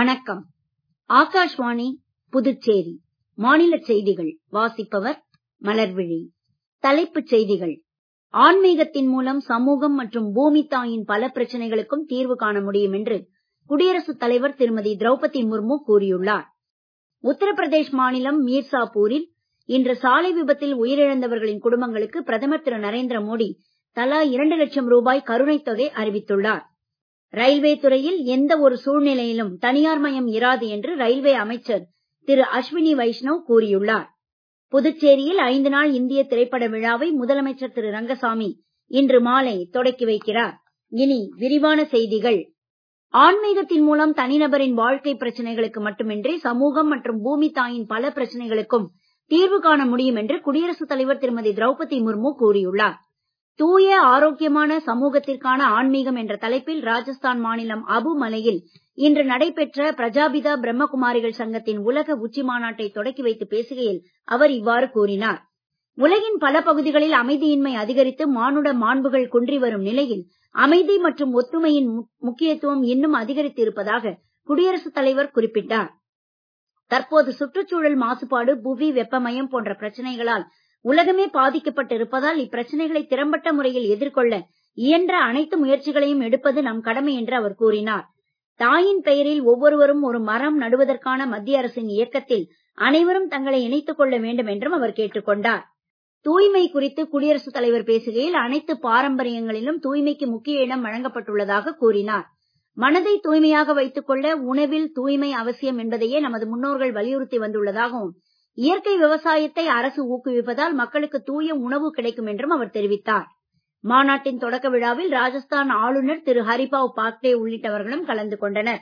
வணக்கம் ஆகாஷ்வாணி புதுச்சேரி மாநிலச் செய்திகள் வாசிப்பவர் மலர்விழி தலைப்புச் செய்திகள் ஆன்மீகத்தின் மூலம் சமூகம் மற்றும் பூமி தாயின் பல பிரச்சனைகளுக்கும் தீர்வு காண முடியும் என்று குடியரசுத் தலைவர் திருமதி திரௌபதி முர்மு கூறியுள்ளார் உத்தரப்பிரதேஷ் மாநிலம் மீர்சாபூரில் இன்று சாலை விபத்தில் உயிரிழந்தவர்களின் குடும்பங்களுக்கு பிரதமர் திரு நரேந்திர மோடி தலா இரண்டு லட்சம் ரூபாய் கருணைத் தொகை அறிவித்துள்ளார் ரயில்வே துறையில் எந்த ஒரு சூழ்நிலையிலும் தனியார் மயம் இராது என்று ரயில்வே அமைச்சர் திரு அஸ்வினி வைஷ்ணவ் கூறியுள்ளார் புதுச்சேரியில் ஐந்து நாள் இந்திய திரைப்பட விழாவை முதலமைச்சர் திரு ரங்கசாமி இன்று மாலை தொடக்கி வைக்கிறார் இனி விரிவான செய்திகள் ஆன்மீகத்தின் மூலம் தனிநபரின் வாழ்க்கை பிரச்சனைகளுக்கு மட்டுமின்றி சமூகம் மற்றும் பூமி தாயின் பல பிரச்சனைகளுக்கும் தீர்வு காண முடியும் என்று குடியரசுத் தலைவர் திருமதி திரௌபதி முர்மு கூறியுள்ளார் தூய ஆரோக்கியமான சமூகத்திற்கான ஆன்மீகம் என்ற தலைப்பில் ராஜஸ்தான் மாநிலம் அபு மலையில் இன்று நடைபெற்ற பிரஜாபிதா பிரம்மகுமாரிகள் சங்கத்தின் உலக உச்சி மாநாட்டை தொடக்கி வைத்து பேசுகையில் அவர் இவ்வாறு கூறினார் உலகின் பல பகுதிகளில் அமைதியின்மை அதிகரித்து மானுட மாண்புகள் குன்றி வரும் நிலையில் அமைதி மற்றும் ஒத்துமையின் முக்கியத்துவம் இன்னும் அதிகரித்து இருப்பதாக குடியரசுத் தலைவர் குறிப்பிட்டார் தற்போது சுற்றுச்சூழல் மாசுபாடு புவி வெப்பமயம் போன்ற பிரச்சனைகளால் உலகமே பாதிக்கப்பட்டு இருப்பதால் இப்பிரச்சனைகளை திறம்பட்ட முறையில் எதிர்கொள்ள இயன்ற அனைத்து முயற்சிகளையும் எடுப்பது நம் கடமை என்று அவர் கூறினார் தாயின் பெயரில் ஒவ்வொருவரும் ஒரு மரம் நடுவதற்கான மத்திய அரசின் இயக்கத்தில் அனைவரும் தங்களை இணைத்துக் கொள்ள வேண்டும் என்றும் அவர் கேட்டுக் கொண்டார் தூய்மை குறித்து குடியரசுத் தலைவர் பேசுகையில் அனைத்து பாரம்பரியங்களிலும் தூய்மைக்கு முக்கிய இடம் வழங்கப்பட்டுள்ளதாக கூறினார் மனதை தூய்மையாக வைத்துக் கொள்ள உணவில் தூய்மை அவசியம் என்பதையே நமது முன்னோர்கள் வலியுறுத்தி வந்துள்ளதாகவும் இயற்கை விவசாயத்தை அரசு ஊக்குவிப்பதால் மக்களுக்கு தூய உணவு கிடைக்கும் என்றும் அவர் தெரிவித்தார் மாநாட்டின் தொடக்க விழாவில் ராஜஸ்தான் ஆளுநர் திரு ஹரிபாவ் பாக்டே உள்ளிட்டவர்களும் கலந்து கொண்டனர்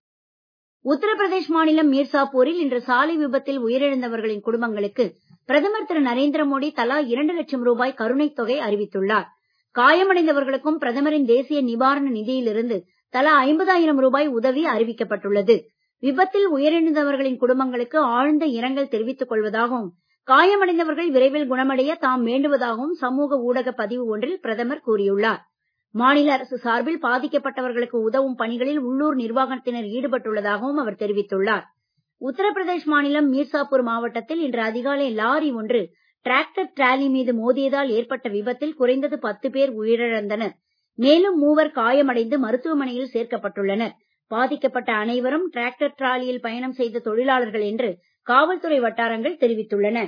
உத்தரப்பிரதேஷ் மாநிலம் மீர்சாபூரில் இன்று சாலை விபத்தில் உயிரிழந்தவர்களின் குடும்பங்களுக்கு பிரதமர் திரு நரேந்திர மோடி தலா இரண்டு லட்சம் ரூபாய் கருணைத் தொகை அறிவித்துள்ளார் காயமடைந்தவர்களுக்கும் பிரதமரின் தேசிய நிவாரண நிதியிலிருந்து தலா ஐம்பதாயிரம் ரூபாய் உதவி அறிவிக்கப்பட்டுள்ளது விபத்தில் உயிரிழந்தவர்களின் குடும்பங்களுக்கு ஆழ்ந்த இரங்கல் தெரிவித்துக் கொள்வதாகவும் காயமடைந்தவர்கள் விரைவில் குணமடைய தாம் வேண்டுவதாகவும் சமூக ஊடக பதிவு ஒன்றில் பிரதமர் கூறியுள்ளார் மாநில அரசு சார்பில் பாதிக்கப்பட்டவர்களுக்கு உதவும் பணிகளில் உள்ளூர் நிர்வாகத்தினர் ஈடுபட்டுள்ளதாகவும் அவர் தெரிவித்துள்ளார் உத்தரப்பிரதேஷ் மாநிலம் மீர்சாப்பூர் மாவட்டத்தில் இன்று அதிகாலை லாரி ஒன்று டிராக்டர் டிராலி மீது மோதியதால் ஏற்பட்ட விபத்தில் குறைந்தது பத்து பேர் உயிரிழந்தனர் மேலும் மூவர் காயமடைந்து மருத்துவமனையில் சேர்க்கப்பட்டுள்ளனர் பாதிக்கப்பட்ட அனைவரும் டிராக்டர் டிராலியில் பயணம் செய்த தொழிலாளர்கள் என்று காவல்துறை வட்டாரங்கள் தெரிவித்துள்ளன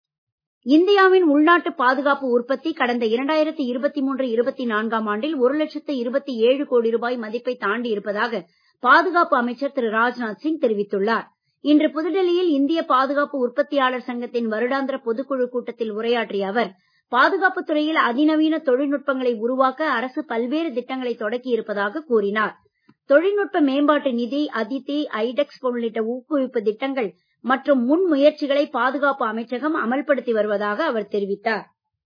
இந்தியாவின் உள்நாட்டு பாதுகாப்பு உற்பத்தி கடந்த இரண்டாயிரத்தி இருபத்தி மூன்று இருபத்தி நான்காம் ஆண்டில் ஒரு லட்சத்து இருபத்தி ஏழு கோடி ரூபாய் மதிப்பை தாண்டி இருப்பதாக பாதுகாப்பு அமைச்சர் திரு ராஜ்நாத் சிங் தெரிவித்துள்ளார் இன்று புதுடெல்லியில் இந்திய பாதுகாப்பு உற்பத்தியாளர் சங்கத்தின் வருடாந்திர பொதுக்குழு கூட்டத்தில் உரையாற்றிய அவர் பாதுகாப்புத் துறையில் அதிநவீன தொழில்நுட்பங்களை உருவாக்க அரசு பல்வேறு திட்டங்களை தொடக்கி இருப்பதாக கூறினார் தொழில்நுட்ப மேம்பாட்டு நிதி அதித்தி ஐடெக்ஸ் உள்ளிட்ட ஊக்குவிப்பு திட்டங்கள் மற்றும் முன் முயற்சிகளை பாதுகாப்பு அமைச்சகம் அமல்படுத்தி வருவதாக அவர் தெரிவித்தார்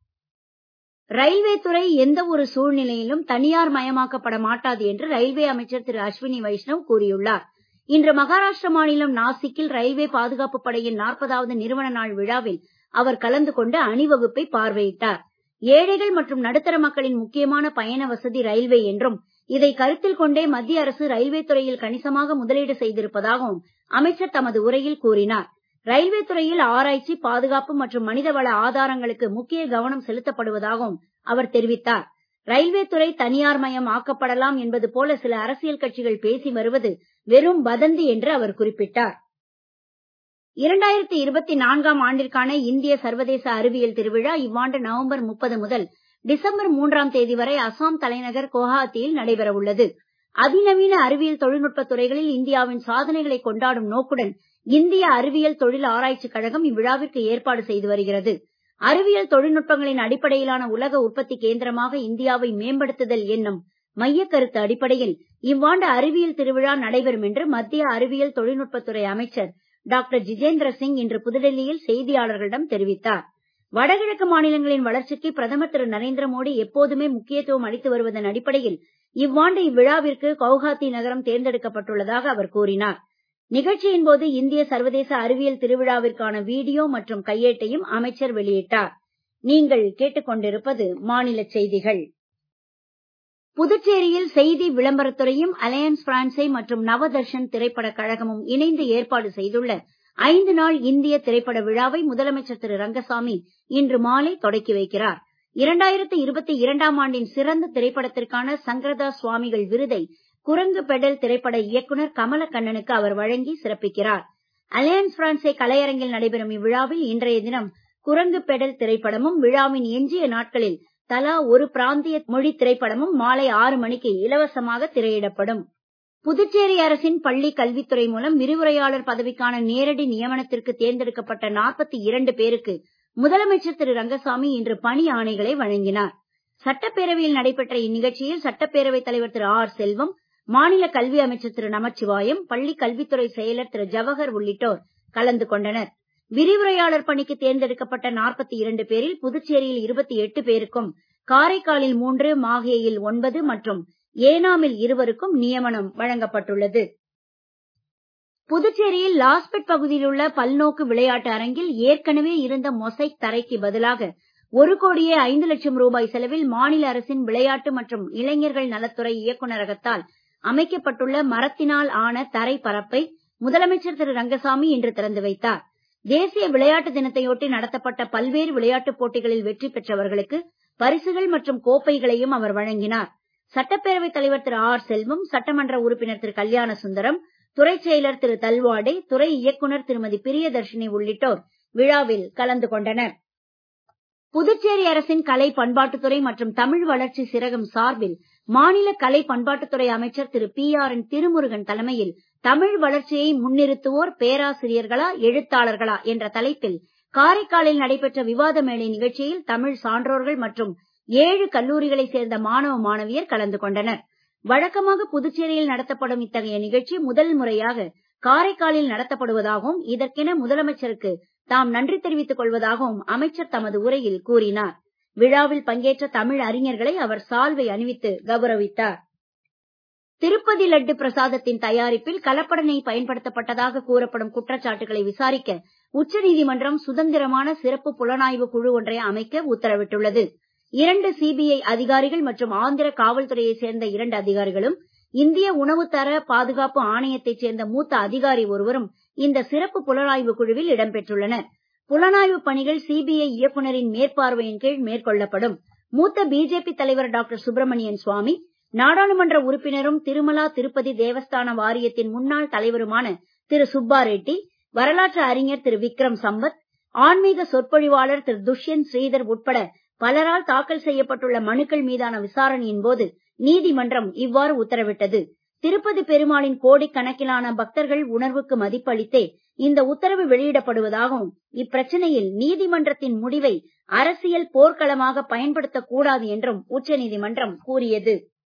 ரயில்வே துறை எந்த ஒரு சூழ்நிலையிலும் தனியார் மயமாக்கப்பட மாட்டாது என்று ரயில்வே அமைச்சர் திரு அஸ்வினி வைஷ்ணவ் கூறியுள்ளார் இன்று மகாராஷ்டிர மாநிலம் நாசிக்கில் ரயில்வே பாதுகாப்பு படையின் நாற்பதாவது நிறுவன நாள் விழாவில் அவர் கலந்து கொண்டு அணிவகுப்பை பார்வையிட்டார் ஏழைகள் மற்றும் நடுத்தர மக்களின் முக்கியமான பயண வசதி ரயில்வே என்றும் இதை கருத்தில் கொண்டே மத்திய அரசு ரயில்வே துறையில் கணிசமாக முதலீடு செய்திருப்பதாகவும் அமைச்சர் தமது உரையில் கூறினார் ரயில்வே துறையில் ஆராய்ச்சி பாதுகாப்பு மற்றும் மனிதவள ஆதாரங்களுக்கு முக்கிய கவனம் செலுத்தப்படுவதாகவும் அவர் தெரிவித்தார் ரயில்வே துறை தனியார் மயம் ஆக்கப்படலாம் என்பது போல சில அரசியல் கட்சிகள் பேசி வருவது வெறும் வதந்தி என்று அவர் குறிப்பிட்டார் இரண்டாயிரத்தி இருபத்தி நான்காம் ஆண்டிற்கான இந்திய சர்வதேச அறிவியல் திருவிழா இவ்வாண்டு நவம்பர் முப்பது முதல் டிசம்பர் மூன்றாம் தேதி வரை அசாம் தலைநகர் குவஹாத்தியில் நடைபெற உள்ளது அதிநவீன அறிவியல் தொழில்நுட்ப துறைகளில் இந்தியாவின் சாதனைகளை கொண்டாடும் நோக்குடன் இந்திய அறிவியல் தொழில் ஆராய்ச்சிக் கழகம் இவ்விழாவிற்கு ஏற்பாடு செய்து வருகிறது அறிவியல் தொழில்நுட்பங்களின் அடிப்படையிலான உலக உற்பத்தி கேந்திரமாக இந்தியாவை மேம்படுத்துதல் என்னும் மையக் கருத்து அடிப்படையில் இவ்வாண்டு அறிவியல் திருவிழா நடைபெறும் என்று மத்திய அறிவியல் தொழில்நுட்பத்துறை அமைச்சர் டாக்டர் ஜிதேந்திர சிங் இன்று புதுடெல்லியில் செய்தியாளர்களிடம் தெரிவித்தார் வடகிழக்கு மாநிலங்களின் வளர்ச்சிக்கு பிரதமர் திரு நரேந்திர மோடி எப்போதுமே முக்கியத்துவம் அளித்து வருவதன் அடிப்படையில் இவ்வாண்டு இவ்விழாவிற்கு கவுஹாத்தி நகரம் தேர்ந்தெடுக்கப்பட்டுள்ளதாக அவர் கூறினார் நிகழ்ச்சியின் போது இந்திய சர்வதேச அறிவியல் திருவிழாவிற்கான வீடியோ மற்றும் கையேட்டையும் அமைச்சர் வெளியிட்டார் நீங்கள் கேட்டுக்கொண்டிருப்பது மாநில செய்திகள் புதுச்சேரியில் செய்தி விளம்பரத்துறையும் அலையன்ஸ் பிரான்சே மற்றும் நவதர்ஷன் திரைப்படக் கழகமும் இணைந்து ஏற்பாடு செய்துள்ள ஐந்து நாள் இந்திய திரைப்பட விழாவை முதலமைச்சர் திரு ரங்கசாமி இன்று மாலை தொடக்கி வைக்கிறார் இரண்டாயிரத்து இருபத்தி இரண்டாம் ஆண்டின் சிறந்த திரைப்படத்திற்கான சங்கரதாஸ் சுவாமிகள் விருதை குரங்கு பெடல் திரைப்பட இயக்குனர் கமலக்கண்ணனுக்கு அவர் வழங்கி சிறப்பிக்கிறார் அலையன்ஸ் பிரான்சே கலையரங்கில் நடைபெறும் இவ்விழாவில் இன்றைய தினம் குரங்கு பெடல் திரைப்படமும் விழாவின் எஞ்சிய நாட்களில் தலா ஒரு பிராந்திய மொழி திரைப்படமும் மாலை ஆறு மணிக்கு இலவசமாக திரையிடப்படும் புதுச்சேரி அரசின் பள்ளி கல்வித்துறை மூலம் விரிவுரையாளர் பதவிக்கான நேரடி நியமனத்திற்கு தேர்ந்தெடுக்கப்பட்ட நாற்பத்தி இரண்டு பேருக்கு முதலமைச்சர் திரு ரங்கசாமி இன்று பணி ஆணைகளை வழங்கினார் சட்டப்பேரவையில் நடைபெற்ற இந்நிகழ்ச்சியில் சட்டப்பேரவைத் தலைவர் திரு ஆர் செல்வம் மாநில கல்வி அமைச்சர் திரு நமச்சிவாயம் பள்ளி கல்வித்துறை செயலர் திரு ஜவஹர் உள்ளிட்டோர் கலந்து கொண்டனர் விரிவுரையாளர் பணிக்கு தேர்ந்தெடுக்கப்பட்ட நாற்பத்தி இரண்டு பேரில் புதுச்சேரியில் இருபத்தி எட்டு பேருக்கும் காரைக்காலில் மூன்று மாஹேயில் ஒன்பது மற்றும் ஏனாமில் இருவருக்கும் நியமனம் வழங்கப்பட்டுள்ளது புதுச்சேரியில் லாஸ்பெட் பகுதியில் உள்ள பல்நோக்கு விளையாட்டு அரங்கில் ஏற்கனவே இருந்த மொசைக் தரைக்கு பதிலாக ஒரு கோடியே ஐந்து லட்சம் ரூபாய் செலவில் மாநில அரசின் விளையாட்டு மற்றும் இளைஞர்கள் நலத்துறை இயக்குநரகத்தால் அமைக்கப்பட்டுள்ள மரத்தினால் ஆன தரை பரப்பை முதலமைச்சர் திரு ரங்கசாமி இன்று திறந்து வைத்தார் தேசிய விளையாட்டு தினத்தையொட்டி நடத்தப்பட்ட பல்வேறு விளையாட்டுப் போட்டிகளில் வெற்றி பெற்றவர்களுக்கு பரிசுகள் மற்றும் கோப்பைகளையும் அவர் வழங்கினார் சட்டப்பேரவைத் தலைவர் திரு ஆர் செல்வம் சட்டமன்ற உறுப்பினர் திரு கல்யாண சுந்தரம் துறைச் செயலர் திரு தல்வாடே துறை இயக்குனர் திருமதி பிரியதர்ஷினி உள்ளிட்டோர் விழாவில் கலந்து கொண்டனர் புதுச்சேரி அரசின் கலை பண்பாட்டுத்துறை மற்றும் தமிழ் வளர்ச்சி சிறகம் சார்பில் மாநில கலை பண்பாட்டுத்துறை அமைச்சர் Thiru P R N Thirumurugan தலைமையில் தமிழ் வளர்ச்சியை முன்னிறுத்துவோர் பேராசிரியர்களா எழுத்தாளர்களா என்ற தலைப்பில் காரைக்காலில் நடைபெற்ற விவாத மேடை நிகழ்ச்சியில் தமிழ் சான்றோர்கள் மற்றும் ஏழு கல்லூரிகளைச் சேர்ந்த மாணவ மாணவியர் கலந்து கொண்டனர் வழக்கமாக புதுச்சேரியில் நடத்தப்படும் இத்தகைய நிகழ்ச்சி முதல் முறையாக காரைக்காலில் நடத்தப்படுவதாகவும் இதற்கென முதலமைச்சருக்கு தாம் நன்றி தெரிவித்துக் கொள்வதாகவும் அமைச்சர் தமது உரையில் கூறினார் விழாவில் பங்கேற்ற தமிழ் அறிஞர்களை அவர் சால்வை அணிவித்து கௌரவித்தார் திருப்பதி லட்டு பிரசாதத்தின் தயாரிப்பில் கலப்பட நெய் பயன்படுத்தப்பட்டதாக கூறப்படும் குற்றச்சாட்டுகளை விசாரிக்க உச்சநீதிமன்றம் சுதந்திரமான சிறப்பு புலனாய்வு குழு ஒன்றை அமைக்க உத்தரவிட்டுள்ளது இரண்டு சிபிஐ அதிகாரிகள் மற்றும் ஆந்திர காவல்துறையைச் சேர்ந்த இரண்டு அதிகாரிகளும் இந்திய உணவுத்தர பாதுகாப்பு ஆணையத்தைச் சேர்ந்த மூத்த அதிகாரி ஒருவரும் இந்த சிறப்பு புலனாய்வு குழுவில் இடம்பெற்றுள்ளனர் புலனாய்வு பணிகள் சிபிஐ இயக்குநரின் மேற்பார்வையின் கீழ் மேற்கொள்ளப்படும் மூத்த பிஜேபி தலைவர் டாக்டர் சுப்பிரமணியன் சுவாமி நாடாளுமன்ற உறுப்பினரும் திருமலா திருப்பதி தேவஸ்தான வாரியத்தின் முன்னாள் தலைவருமான திரு சுப்பா ரெட்டி வரலாற்று அறிஞர் திரு விக்ரம் சம்பத் ஆன்மீக சொற்பொழிவாளர் திரு துஷ்யந்த் ஸ்ரீதர் உட்பட பலரால் தாக்கல் செய்யப்பட்டுள்ள மனுக்கள் மீதான விசாரணையின் போது நீதிமன்றம் இவ்வாறு உத்தரவிட்டது திருப்பதி பெருமாளின் கோடிக்கணக்கிலான பக்தர்கள் உணர்வுக்கு மதிப்பளித்தே இந்த உத்தரவு வெளியிடப்படுவதாகவும் இப்பிரச்சனையில் நீதிமன்றத்தின் முடிவை அரசியல் போர்க்களமாக பயன்படுத்தக் கூடாது என்றும் உச்சநீதிமன்றம் கூறியது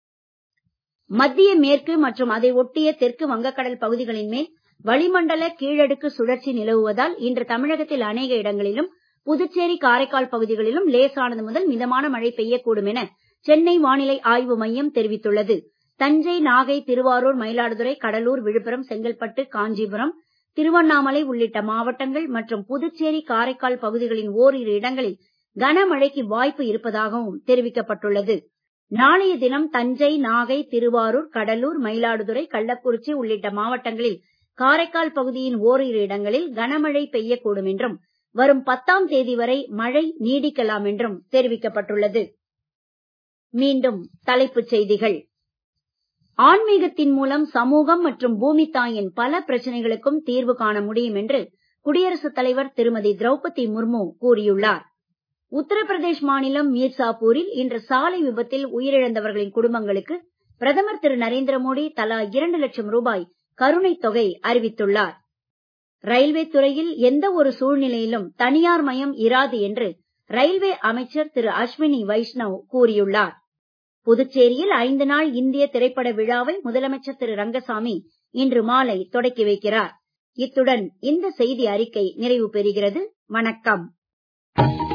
மத்திய மேற்கு மற்றும் அதை ஒட்டிய தெற்கு வங்கக்கடல் பகுதிகளின் மேல் வளிமண்டல கீழடுக்கு சுழற்சி நிலவுவதால் இன்று தமிழகத்தில் அநேக இடங்களிலும் புதுச்சேரி காரைக்கால் பகுதிகளிலும் லேசானது முதல் மிதமான மழை பெய்யக்கூடும் என சென்னை வானிலை ஆய்வு மையம் தெரிவித்துள்ளது தஞ்சை நாகை திருவாரூர் மயிலாடுதுறை கடலூர் விழுப்புரம் செங்கல்பட்டு காஞ்சிபுரம் திருவண்ணாமலை உள்ளிட்ட மாவட்டங்கள் மற்றும் புதுச்சேரி காரைக்கால் பகுதிகளின் ஓரிரு இடங்களில் கனமழைக்கு வாய்ப்பு இருப்பதாகவும் தெரிவிக்கப்பட்டுள்ளது நாளைய தினம் தஞ்சை நாகை திருவாரூர் கடலூர் மயிலாடுதுறை கள்ளக்குறிச்சி உள்ளிட்ட மாவட்டங்களில் காரைக்கால் பகுதியின் ஓரிரு இடங்களில் கனமழை பெய்யக்கூடும் என்றும் வரும் பத்தாம் தேதி வரை மழை நீடிக்கலாம் என்றும் தெரிவிக்கப்பட்டுள்ளது மீண்டும் தலைப்புச் செய்திகள் ஆன்மீகத்தின் மூலம் சமூகம் மற்றும் பூமி தாயின் பல பிரச்சனைகளுக்கும் தீர்வு காண முடியும் என்று குடியரசுத் தலைவர் திருமதி திரௌபதி முர்மு கூறியுள்ளார் உத்தரப்பிரதேஷ் மாநிலம் மீர்சாபூரில் இன்று சாலை விபத்தில் உயிரிழந்தவர்களின் குடும்பங்களுக்கு பிரதமர் திரு நரேந்திர மோடி தலா இரண்டு லட்சம் ரூபாய் கருணைத் தொகை அறிவித்துள்ளார் ரயில்வே துறையில் எந்த ஒரு சூழ்நிலையிலும் தனியார் மயம் இராது என்று ரயில்வே அமைச்சர் திரு அஸ்வினி வைஷ்ணவ் கூறியுள்ளார் புதுச்சேரியில் ஐந்து நாள் இந்திய திரைப்பட விழாவை முதலமைச்சர் திரு ரங்கசாமி இன்று மாலை தொடக்கி வைக்கிறார் இத்துடன் இந்த செய்தி அறிக்கை நிறைவு பெறுகிறது வணக்கம்